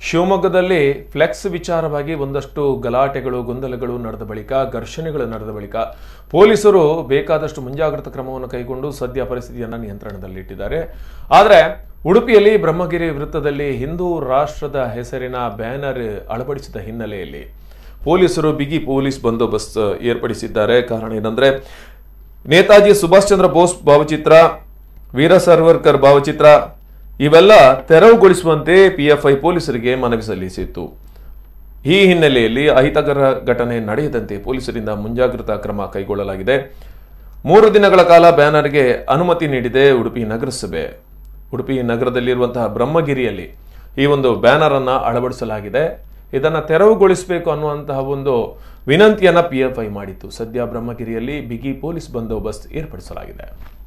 ಶಿವಮೊಗ್ಗದಲ್ಲಿ ಫ್ಲೆಕ್ಸ್ ವಿಚಾರವಾಗಿ ಒಂದಷ್ಟು ಗಲಾಟೆಗಳು ಗೊಂದಲಗಳು ನಡೆದ ಬಳಿಕ ಘರ್ಷಣೆಗಳು ನಡೆದ ಬಳಿಕ ಪೊಲೀಸರು ಬೇಕಾದಷ್ಟು ಮುಂಜಾಗ್ರತಾ ಕ್ರಮವನ್ನು ಕೈಗೊಂಡು ಸದ್ಯ ಪರಿಸ್ಥಿತಿಯನ್ನು ನಿಯಂತ್ರಣದಲ್ಲಿಟ್ಟಿದ್ದಾರೆ ಆದರೆ ಉಡುಪಿಯಲ್ಲಿ ಬ್ರಹ್ಮಗಿರಿ ವೃತ್ತದಲ್ಲಿ ಹಿಂದೂ ರಾಷ್ಟ್ರದ ಹೆಸರಿನ ಬ್ಯಾನರ್ ಅಳವಡಿಸಿದ ಹಿನ್ನೆಲೆಯಲ್ಲಿ ಪೊಲೀಸರು ಬಿಗಿ ಪೊಲೀಸ್ ಬಂದೋಬಸ್ತ್ ಏರ್ಪಡಿಸಿದ್ದಾರೆ ಕಾರಣ ಏನಂದ್ರೆ ನೇತಾಜಿ ಸುಭಾಷ್ ಚಂದ್ರ ಬೋಸ್ ಭಾವಚಿತ್ರ ವೀರ ಸಾವರ್ಕರ್ ಭಾವಚಿತ್ರ ಇವೆಲ್ಲ ತೆರವುಗೊಳಿಸುವಂತೆ ಪಿಎಫ್ಐ ಪೊಲೀಸರಿಗೆ ಮನವಿ ಸಲ್ಲಿಸಿತ್ತು ಈ ಹಿನ್ನೆಲೆಯಲ್ಲಿ ಅಹಿತಕರ ಘಟನೆ ನಡೆಯದಂತೆ ಪೊಲೀಸರಿಂದ ಮುಂಜಾಗ್ರತಾ ಕ್ರಮ ಕೈಗೊಳ್ಳಲಾಗಿದೆ ಮೂರು ದಿನಗಳ ಕಾಲ ಬ್ಯಾನರ್ಗೆ ಅನುಮತಿ ನೀಡಿದೆ ಉಡುಪಿ ನಗರಸಭೆ ಉಡುಪಿ ನಗರದಲ್ಲಿರುವಂತಹ ಬ್ರಹ್ಮಗಿರಿಯಲ್ಲಿ ಈ ಒಂದು ಬ್ಯಾನರ್ ಅನ್ನ ಅಳವಡಿಸಲಾಗಿದೆ ಇದನ್ನ ತೆರವುಗೊಳಿಸಬೇಕು ಅನ್ನುವಂತಹ ಒಂದು ವಿನಂತಿಯನ್ನ ಪಿಎಫ್ಐ ಮಾಡಿತ್ತು ಸದ್ಯ ಬ್ರಹ್ಮಗಿರಿಯಲ್ಲಿ ಬಿಗಿ ಪೊಲೀಸ್ ಬಂದೋಬಸ್ತ್ ಏರ್ಪಡಿಸಲಾಗಿದೆ